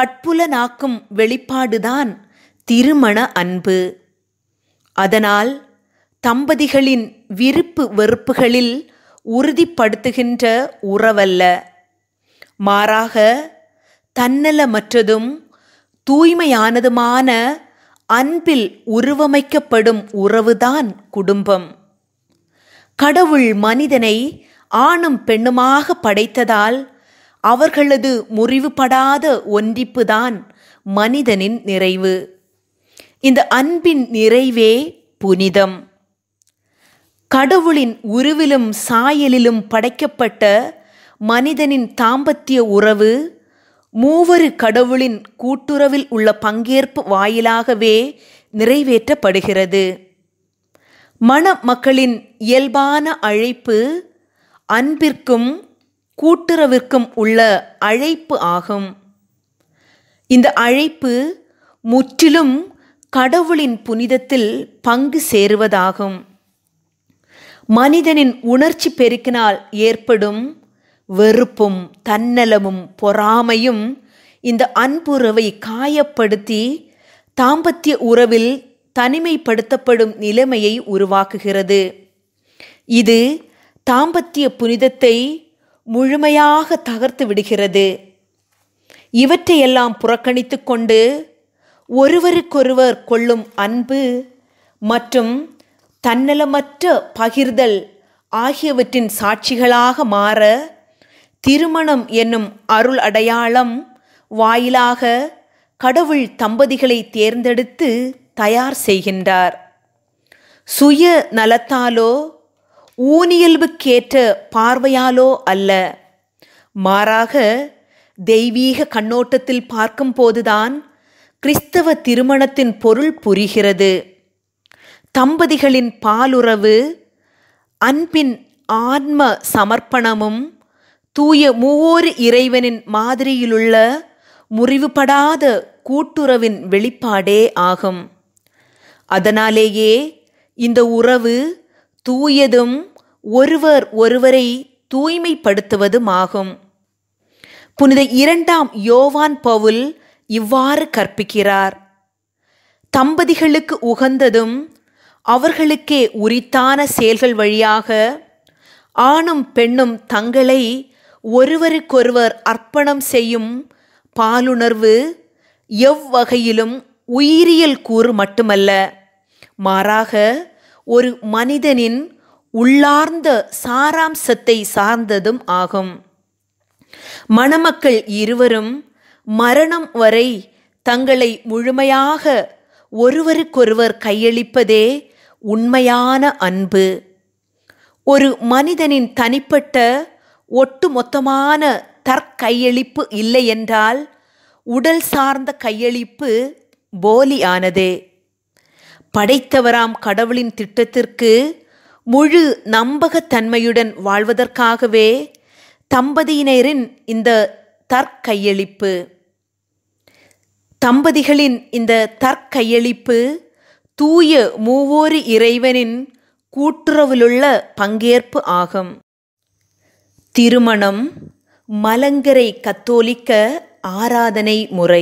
கட்புலனாக்கும் வெளிப்பாடுதான் திருமண அன்பு அதனால் தம்பதிகளின் விருப்பு வெறுப்புகளில் உறுதிப்படுத்துகின்ற உறவல்ல மாறாக தன்னலமற்றதும் தூய்மையானதுமான அன்பில் உருவமைக்கப்படும் உறவுதான் குடும்பம் கடவுள் மனிதனை ஆணும் பெண்ணுமாக படைத்ததால் அவர்களது முறிவுபடாத ஒன்றிப்புதான் மனிதனின் நிறைவு இந்த அன்பின் நிறைவே புனிதம் கடவுளின் உருவிலும் சாயலிலும் படைக்கப்பட்ட மனிதனின் தாம்பத்திய உறவு மூவரு கடவுளின் கூட்டுறவில் உள்ள பங்கேற்பு வாயிலாகவே நிறைவேற்றப்படுகிறது மண மக்களின் இயல்பான அழைப்பு அன்பிற்கும் கூட்டுறவிற்கும் உள்ள அழைப்பு ஆகும் இந்த அழைப்பு முற்றிலும் கடவுளின் புனிதத்தில் பங்கு சேருவதாகும் மனிதனின் உணர்ச்சி பெருக்கினால் ஏற்படும் வெறுப்பும் தன்னலமும் பொறாமையும் இந்த அன்புறவை காயப்படுத்தி தாம்பத்திய உறவில் தனிமைப்படுத்தப்படும் நிலைமையை உருவாக்குகிறது இது தாம்பத்திய புனிதத்தை முழுமையாக தகர்த்து விடுகிறது இவற்றையெல்லாம் புறக்கணித்து கொண்டு ஒருவருக்கொருவர் கொள்ளும் அன்பு மற்றும் தன்னலமற்ற பகிர்தல் ஆகியவற்றின் சாட்சிகளாக மாற திருமணம் என்னும் அருள் அடையாளம் வாயிலாக கடவுள் தம்பதிகளை தேர்ந்தெடுத்து தயார் செய்கின்றார் சுய நலத்தாலோ ஊனியல்புக்கேற்ற பார்வையாலோ அல்ல மாறாக தெய்வீக கண்ணோட்டத்தில் பார்க்கும்போதுதான் கிறிஸ்தவ திருமணத்தின் பொருள் புரிகிறது தம்பதிகளின் பாலுறவு அன்பின் ஆன்ம சமர்ப்பணமும் தூய மூவோரு இறைவனின் மாதிரியிலுள்ள முறிவுபடாத கூட்டுறவின் வெளிப்பாடே ஆகும் அதனாலேயே இந்த உறவு தூயதும் ஒருவர் ஒருவரை தூய்மைப்படுத்துவதுமாகும் புனித இரண்டாம் யோவான் பவுல் இவ்வாறு கற்பிக்கிறார் தம்பதிகளுக்கு உகந்ததும் அவர்களுக்கே உரித்தான செயல்கள் வழியாக ஆணும் பெண்ணும் தங்களை ஒருவருக்கொருவர் அர்ப்பணம் செய்யும் பாலுணர்வு எவ்வகையிலும் உயிரியல் கூறு மட்டுமல்ல மாறாக ஒரு மனிதனின் உள்ளார்ந்த சாராம்சத்தை சார்ந்ததும் ஆகும் மணமக்கள் இருவரும் மரணம் வரை தங்களை முழுமையாக ஒருவருக்கொருவர் கையளிப்பதே உண்மையான அன்பு ஒரு மனிதனின் தனிப்பட்ட ஒட்டுமொத்தமான தற்கையளிப்பு இல்லை என்றால் உடல் சார்ந்த கையளிப்பு போலியானதே படைத்தவராம் கடவுளின் திட்டத்திற்கு முழு நம்பகத்தன்மையுடன் வாழ்வதற்காகவே தம்பதியினரின் இந்த தற்கையளிப்பு தம்பதிகளின் இந்த தற்கையளிப்பு தூய மூவோரு இறைவனின் கூட்டுறவிலுள்ள பங்கேற்பு ஆகும் திருமணம் மலங்கரை கத்தோலிக்க ஆராதனை முறை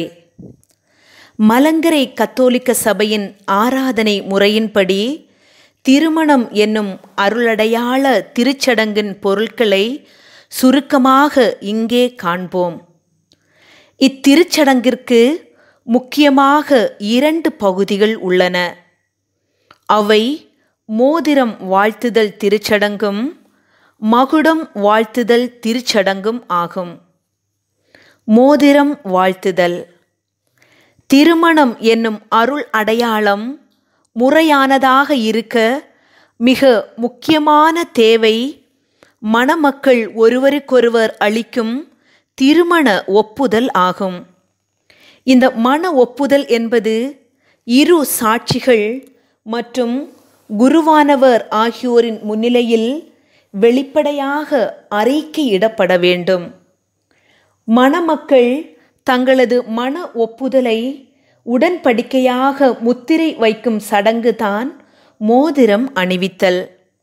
மலங்கரை கத்தோலிக்க சபையின் ஆராதனை முறையின்படி திருமணம் என்னும் அருளடையாள திருச்சடங்கின் பொருட்களை சுருக்கமாக இங்கே காண்போம் இத்திருச்சடங்கிற்கு முக்கியமாக இரண்டு பகுதிகள் உள்ளன அவை மோதிரம் வாழ்த்துதல் திருச்சடங்கும் மகுடம் வாழ்த்துதல் திருச்சடங்கும் ஆகும் மோதிரம் வாழ்த்துதல் திருமணம் என்னும் அருள் அடையாளம் முறையானதாக இருக்க மிக முக்கியமான தேவை மணமக்கள் ஒருவருக்கொருவர் அளிக்கும் திருமண ஒப்புதல் ஆகும் இந்த மன ஒப்புதல் என்பது இரு சாட்சிகள் மற்றும் குருவானவர் ஆகியோரின் முன்னிலையில் வெளிப்படையாக அறிக்கையிடப்பட வேண்டும் மணமக்கள் தங்களது மன ஒப்புதலை உடன்படிக்கையாக முத்திரை வைக்கும் சடங்குதான் மோதிரம் அணிவித்தல்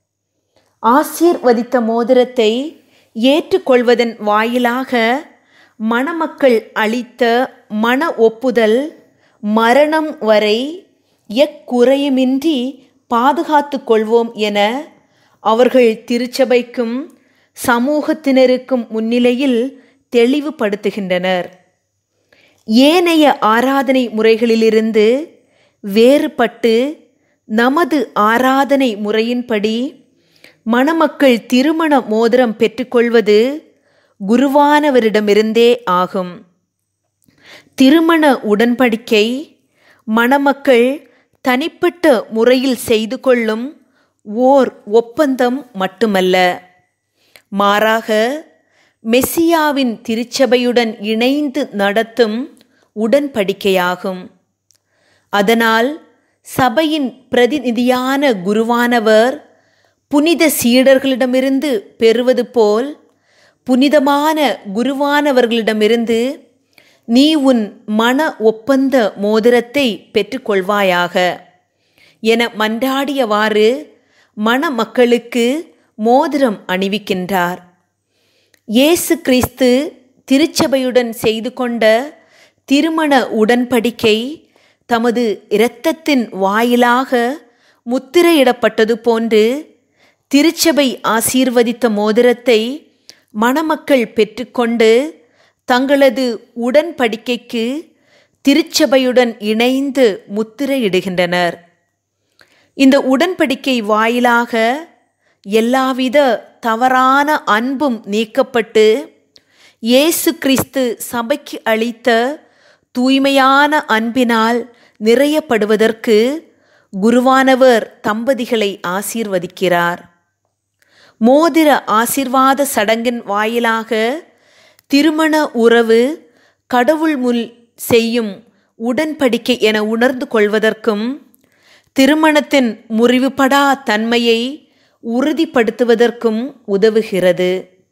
ஆசீர்வதித்த மோதிரத்தை ஏற்றுக்கொள்வதன் வாயிலாக மணமக்கள் அளித்த மன ஒப்புதல் மரணம் வரை எக்குறையுமின்றி பாதுகாத்து கொள்வோம் என அவர்கள் திருச்சபைக்கும் சமூகத்தினருக்கும் முன்னிலையில் தெளிவுபடுத்துகின்றனர் ஏனைய ஆராதனை முறைகளிலிருந்து வேறுபட்டு நமது ஆராதனை முறையின்படி மணமக்கள் திருமண மோதிரம் பெற்றுக்கொள்வது குருவானவரிடமிருந்தே ஆகும் திருமண உடன்படிக்கை மணமக்கள் தனிப்பட்ட முறையில் செய்து கொள்ளும் ஓர் ஒப்பந்தம் மட்டுமல்ல மாறாக மெஸ்ஸியாவின் திருச்சபையுடன் இணைந்து நடத்தும் உடன்படிக்கையாகும் அதனால் சபையின் பிரதிநிதியான குருவானவர் புனித சீடர்களிடமிருந்து பெறுவது போல் புனிதமான குருவானவர்களிடமிருந்து நீ உன் மன ஒப்பந்த மோதிரத்தை பெற்றுக்கொள்வாயாக என மன்றாடியவாறு மணமக்களுக்கு மோதிரம் அணிவிக்கின்றார் இயேசு கிறிஸ்து திருச்சபையுடன் செய்து கொண்ட திருமண உடன்படிக்கை தமது இரத்தத்தின் வாயிலாக முத்திரையிடப்பட்டது போன்று திருச்சபை ஆசீர்வதித்த மோதிரத்தை மணமக்கள் பெற்றுக்கொண்டு தங்களது உடன்படிக்கைக்கு திருச்சபையுடன் இணைந்து முத்திரையிடுகின்றனர் இந்த உடன்படிக்கை வாயிலாக எல்லாவித தவறான அன்பும் நீக்கப்பட்டு இயேசு கிறிஸ்து சபைக்கு அளித்த தூய்மையான அன்பினால் நிறையப்படுவதற்கு குருவானவர் தம்பதிகளை ஆசீர்வதிக்கிறார் மோதிர ஆசிர்வாத சடங்கின் வாயிலாக திருமண உறவு கடவுள் முல் செய்யும் உடன்படிக்கை என உணர்ந்து கொள்வதற்கும் திருமணத்தின் முறிவுபடா தன்மையை உறுதிப்படுத்துவதற்கும் உதவுகிறது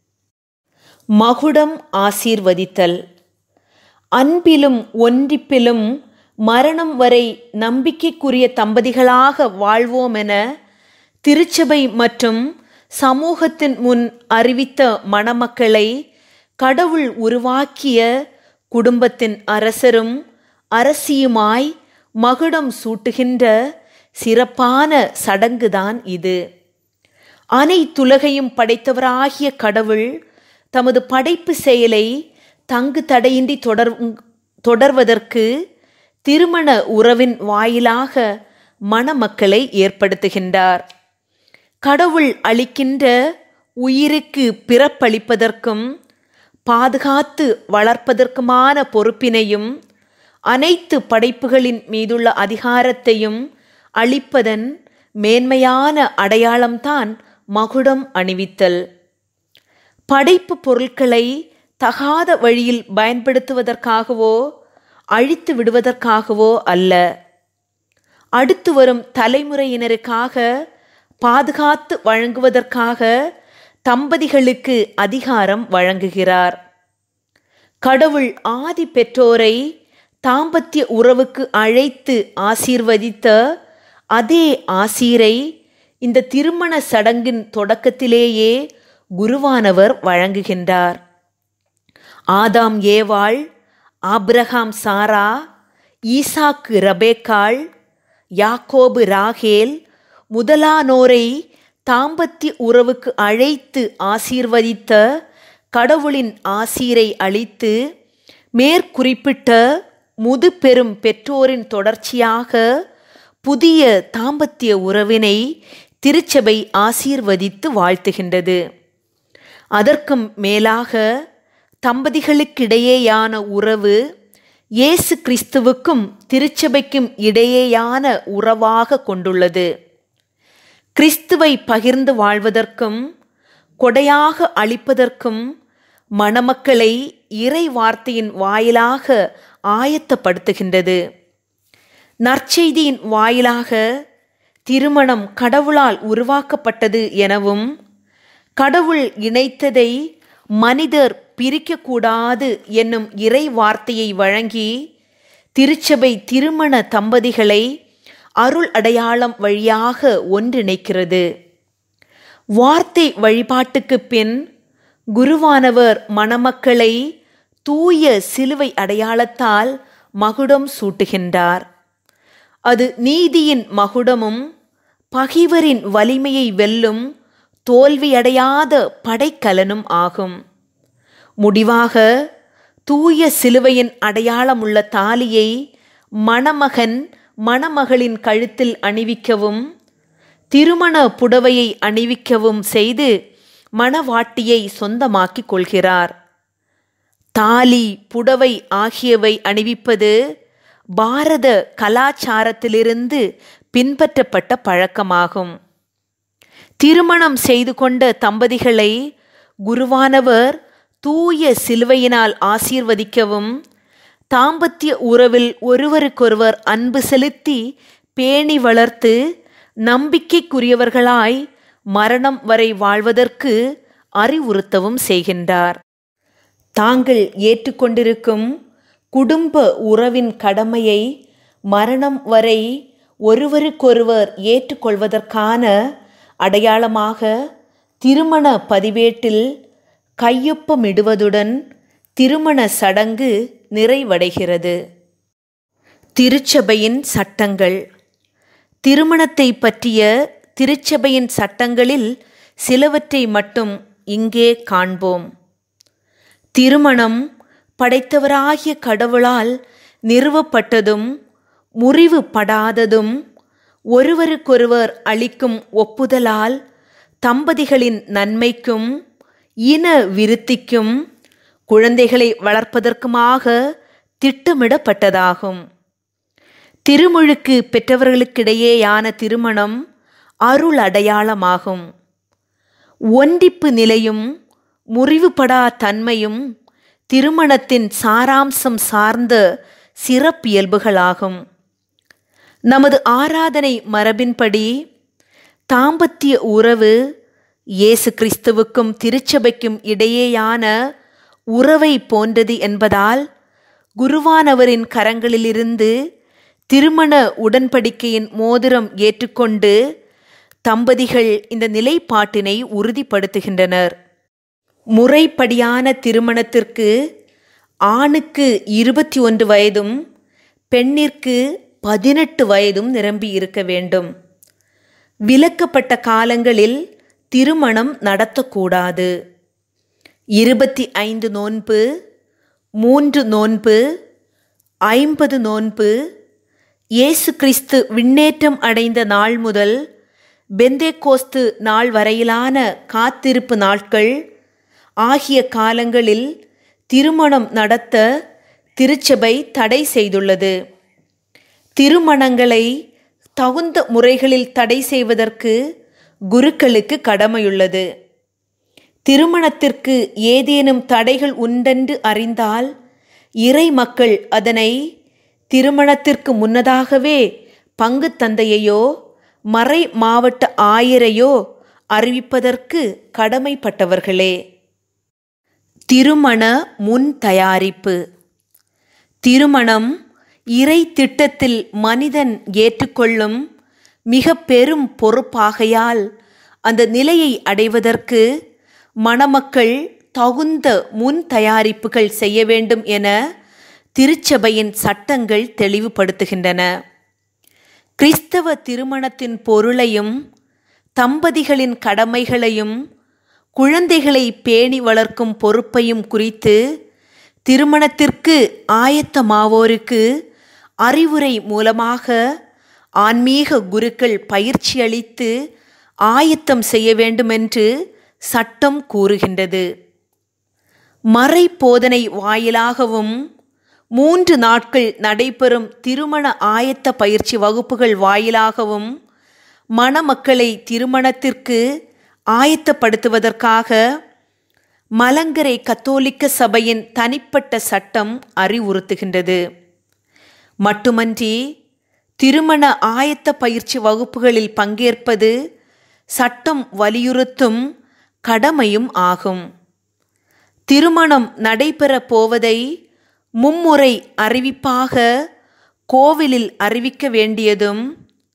மகுடம் ஆசீர்வதித்தல் அன்பிலும் ஒன்றிப்பிலும் மரணம் வரை நம்பிக்கைக்குரிய தம்பதிகளாக வாழ்வோம் என திருச்சபை மற்றும் சமூகத்தின் முன் அறிவித்த மணமக்களை கடவுள் உருவாக்கிய குடும்பத்தின் அரசரும் அரசியுமாய் மகுடம் சூட்டுகின்ற சிறப்பான சடங்குதான் இது அனைத்துலகையும் படைத்தவராகிய கடவுள் தமது படைப்பு செயலை தங்கு தடையின்றி தொடர் தொடர்வதற்கு திருமண உறவின் வாயிலாக மணமக்களை ஏற்படுத்துகின்றார் கடவுள் அளிக்கின்ற உயிருக்கு பிறப்பளிப்பதற்கும் பாதுகாத்து வளர்ப்பதற்குமான பொறுப்பினையும் அனைத்து படைப்புகளின் மீதுள்ள அதிகாரத்தையும் அளிப்பதன் மேன்மையான அடையாளம்தான் மகுடம் அணிவித்தல் படைப்பு பொருட்களை தகாத வழியில் பயன்படுத்துவதற்காகவோ அழித்து விடுவதற்காகவோ அல்ல அடுத்து வரும் தலைமுறையினருக்காக பாதுகாத்து வழங்குவதற்காக தம்பதிகளுக்கு அதிகாரம் வழங்குகிறார் கடவுள் ஆதி பெற்றோரை தாம்பத்திய உறவுக்கு அழைத்து ஆசீர்வதித்த அதே ஆசீரை இந்த திருமண சடங்கின் தொடக்கத்திலேயே குருவானவர் வழங்குகின்றார் ஆதாம் ஏவாள் ஆப்ரஹாம் சாரா ஈசாக்கு ரபேக்காள் யாக்கோபு ராகேல் முதலானோரை தாம்பத்திய உறவுக்கு அழைத்து ஆசீர்வதித்த கடவுளின் ஆசீரை அளித்து மேற்குறிப்பிட்ட முது பெரும் பெற்றோரின் தொடர்ச்சியாக புதிய தாம்பத்திய உறவினை திருச்சபை ஆசீர்வதித்து வாழ்த்துகின்றது அதற்கும் மேலாக தம்பதிகளுக்கிடையேயான உறவு இயேசு கிறிஸ்துவுக்கும் திருச்சபைக்கும் இடையேயான உறவாக கொண்டுள்ளது கிறிஸ்துவை பகிர்ந்து வாழ்வதற்கும் கொடையாக அளிப்பதற்கும் மணமக்களை இறை வார்த்தையின் வாயிலாக ஆயத்தப்படுத்துகின்றது நற்செய்தியின் வாயிலாக திருமணம் கடவுளால் உருவாக்கப்பட்டது எனவும் கடவுள் இணைத்ததை மனிதர் பிரிக்கக்கூடாது என்னும் இறை வார்த்தையை வழங்கி திருச்சபை திருமண தம்பதிகளை அருள் அடையாளம் வழியாக ஒன்றிணைக்கிறது வார்த்தை வழிபாட்டுக்கு பின் குருவானவர் மணமக்களை தூய சிலுவை அடையாளத்தால் மகுடம் சூட்டுகின்றார் அது நீதியின் மகுடமும் பகைவரின் வலிமையை வெல்லும் தோல்வியடையாத படைக்கலனும் ஆகும் முடிவாக தூய சிலுவையின் அடையாளமுள்ள தாலியை மணமகன் மணமகளின் கழுத்தில் அணிவிக்கவும் திருமண புடவையை அணிவிக்கவும் செய்து மணவாட்டியை சொந்தமாக்கிக் கொள்கிறார் தாலி புடவை ஆகியவை அணிவிப்பது பாரத கலாச்சாரத்திலிருந்து பின்பற்றப்பட்ட பழக்கமாகும் திருமணம் செய்து கொண்ட தம்பதிகளை குருவானவர் தூய சிலுவையினால் ஆசீர்வதிக்கவும் தாம்பத்திய உறவில் ஒருவருக்கொருவர் அன்பு செலுத்தி பேணி வளர்த்து நம்பிக்கைக்குரியவர்களாய் மரணம் வரை வாழ்வதற்கு அறிவுறுத்தவும் செய்கின்றார் தாங்கள் ஏற்றுக்கொண்டிருக்கும் குடும்ப உறவின் கடமையை மரணம் வரை ஒருவருக்கொருவர் ஏற்றுக்கொள்வதற்கான அடையாளமாக திருமண பதிவேட்டில் கையொப்பமிடுவதுடன் திருமண சடங்கு நிறைவடைகிறது திருச்சபையின் சட்டங்கள் திருமணத்தை பற்றிய திருச்சபையின் சட்டங்களில் சிலவற்றை மட்டும் இங்கே காண்போம் திருமணம் படைத்தவராகிய கடவுளால் நிறுவப்பட்டதும் முறிவுபடாததும் ஒருவருக்கொருவர் அளிக்கும் ஒப்புதலால் தம்பதிகளின் நன்மைக்கும் இன விருத்திக்கும் குழந்தைகளை வளர்ப்பதற்குமாக திட்டமிடப்பட்டதாகும் திருமுழுக்கு பெற்றவர்களுக்கிடையேயான திருமணம் அருள் அடையாளமாகும் ஒன்றிப்பு நிலையும் முறிவுபடா தன்மையும் திருமணத்தின் சாராம்சம் சார்ந்த சிறப்பியல்புகளாகும் நமது ஆராதனை மரபின்படி தாம்பத்திய உறவு இயேசு கிறிஸ்துவுக்கும் திருச்சபைக்கும் இடையேயான உறவை போன்றது என்பதால் குருவானவரின் கரங்களிலிருந்து திருமண உடன்படிக்கையின் மோதிரம் ஏற்றுக்கொண்டு தம்பதிகள் இந்த நிலைப்பாட்டினை உறுதிப்படுத்துகின்றனர் முறைப்படியான திருமணத்திற்கு ஆணுக்கு இருபத்தி ஒன்று வயதும் பெண்ணிற்கு பதினெட்டு வயதும் நிரம்பி இருக்க வேண்டும் விலக்கப்பட்ட காலங்களில் திருமணம் நடத்தக்கூடாது இருபத்தி ஐந்து நோன்பு மூன்று நோன்பு ஐம்பது நோன்பு இயேசு கிறிஸ்து விண்ணேற்றம் அடைந்த நாள் முதல் பெந்தேகோஸ்து நாள் வரையிலான காத்திருப்பு நாட்கள் ஆகிய காலங்களில் திருமணம் நடத்த திருச்சபை தடை செய்துள்ளது திருமணங்களை தகுந்த முறைகளில் தடை செய்வதற்கு குருக்களுக்கு கடமையுள்ளது திருமணத்திற்கு ஏதேனும் தடைகள் உண்டென்று அறிந்தால் இறை மக்கள் அதனை திருமணத்திற்கு முன்னதாகவே பங்கு தந்தையையோ மறை மாவட்ட ஆயரையோ அறிவிப்பதற்கு கடமைப்பட்டவர்களே திருமண முன் தயாரிப்பு திருமணம் இறை திட்டத்தில் மனிதன் ஏற்றுக்கொள்ளும் மிக பெரும் பொறுப்பாகையால் அந்த நிலையை அடைவதற்கு மணமக்கள் தகுந்த முன் தயாரிப்புகள் செய்ய வேண்டும் என திருச்சபையின் சட்டங்கள் தெளிவுபடுத்துகின்றன கிறிஸ்தவ திருமணத்தின் பொருளையும் தம்பதிகளின் கடமைகளையும் குழந்தைகளை பேணி வளர்க்கும் பொறுப்பையும் குறித்து திருமணத்திற்கு ஆயத்தமாவோருக்கு அறிவுரை மூலமாக ஆன்மீக குருக்கள் பயிற்சி அளித்து ஆயத்தம் செய்ய வேண்டுமென்று சட்டம் கூறுகின்றது மறை போதனை வாயிலாகவும் மூன்று நாட்கள் நடைபெறும் திருமண ஆயத்த பயிற்சி வகுப்புகள் வாயிலாகவும் மணமக்களை திருமணத்திற்கு ஆயத்தப்படுத்துவதற்காக மலங்கரை கத்தோலிக்க சபையின் தனிப்பட்ட சட்டம் அறிவுறுத்துகின்றது மட்டுமன்றி திருமண ஆயத்த பயிற்சி வகுப்புகளில் பங்கேற்பது சட்டம் வலியுறுத்தும் கடமையும் ஆகும் திருமணம் நடைபெறப் போவதை மும்முறை அறிவிப்பாக கோவிலில் அறிவிக்க வேண்டியதும்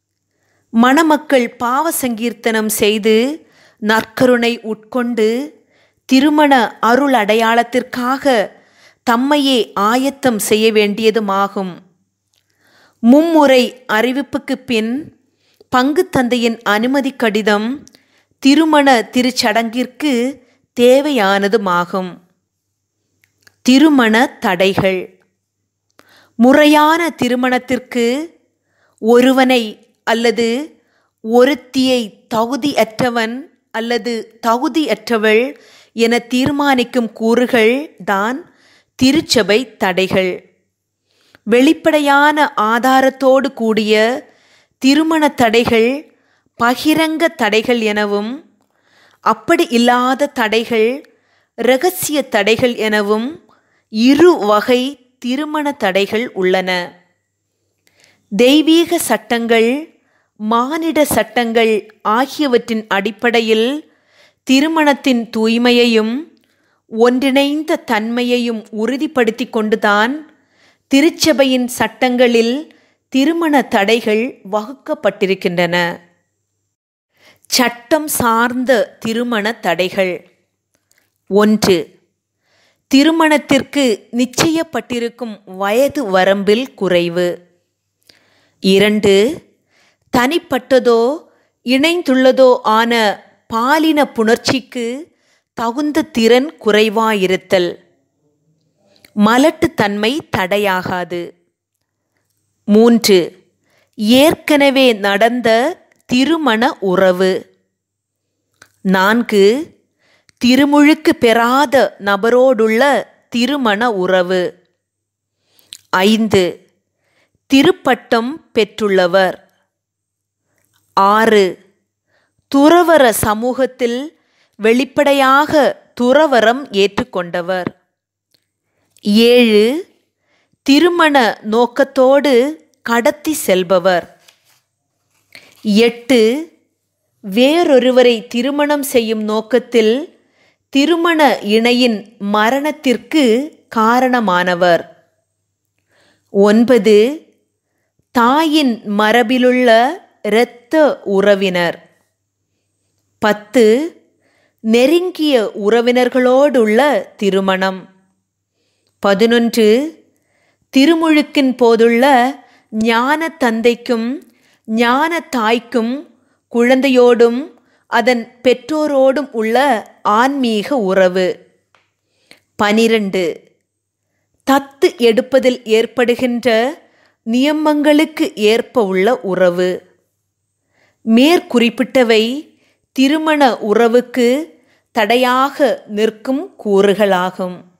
மணமக்கள் பாவ சங்கீர்த்தனம் செய்து நற்கருணை உட்கொண்டு திருமண அருள் அடையாளத்திற்காக தம்மையே ஆயத்தம் செய்ய வேண்டியதுமாகும் மும்முறை அறிவிப்புக்கு பின் பங்கு தந்தையின் அனுமதி கடிதம் திருமண திருச்சடங்கிற்கு தேவையானதுமாகும் திருமண தடைகள் முறையான திருமணத்திற்கு ஒருவனை அல்லது ஒருத்தியை தகுதியற்றவன் அல்லது தகுதியற்றவள் என தீர்மானிக்கும் கூறுகள் தான் திருச்சபை தடைகள் வெளிப்படையான ஆதாரத்தோடு கூடிய திருமண தடைகள் பகிரங்க தடைகள் எனவும் அப்படி இல்லாத தடைகள் இரகசிய தடைகள் எனவும் இரு வகை திருமண தடைகள் உள்ளன தெய்வீக சட்டங்கள் மானிட சட்டங்கள் ஆகியவற்றின் அடிப்படையில் திருமணத்தின் தூய்மையையும் ஒன்றிணைந்த தன்மையையும் உறுதிப்படுத்தி கொண்டுதான் திருச்சபையின் சட்டங்களில் திருமண தடைகள் வகுக்கப்பட்டிருக்கின்றன சட்டம் சார்ந்த திருமண தடைகள் ஒன்று திருமணத்திற்கு நிச்சயப்பட்டிருக்கும் வயது வரம்பில் குறைவு இரண்டு தனிப்பட்டதோ இணைந்துள்ளதோ ஆன பாலின புணர்ச்சிக்கு தகுந்த திறன் குறைவாயிருத்தல் மலட்டுத்தன்மை தடையாகாது மூன்று ஏற்கனவே நடந்த திருமண உறவு நான்கு திருமுழுக்கு பெறாத நபரோடுள்ள திருமண உறவு ஐந்து திருப்பட்டம் பெற்றுள்ளவர் ஆறு துறவர சமூகத்தில் வெளிப்படையாக துறவரம் ஏற்றுக்கொண்டவர் ஏழு திருமண நோக்கத்தோடு கடத்தி செல்பவர் எட்டு வேறொருவரை திருமணம் செய்யும் நோக்கத்தில் திருமண இணையின் மரணத்திற்கு காரணமானவர் ஒன்பது தாயின் மரபிலுள்ள இரத்த உறவினர் பத்து நெருங்கிய உறவினர்களோடுள்ள திருமணம் பதினொன்று திருமுழுக்கின் போதுள்ள ஞான தந்தைக்கும் ஞான தாய்க்கும் குழந்தையோடும் அதன் பெற்றோரோடும் உள்ள ஆன்மீக உறவு பனிரெண்டு தத்து எடுப்பதில் ஏற்படுகின்ற நியமங்களுக்கு ஏற்ப உள்ள உறவு மேற்குறிப்பிட்டவை திருமண உறவுக்கு தடையாக நிற்கும் கூறுகளாகும்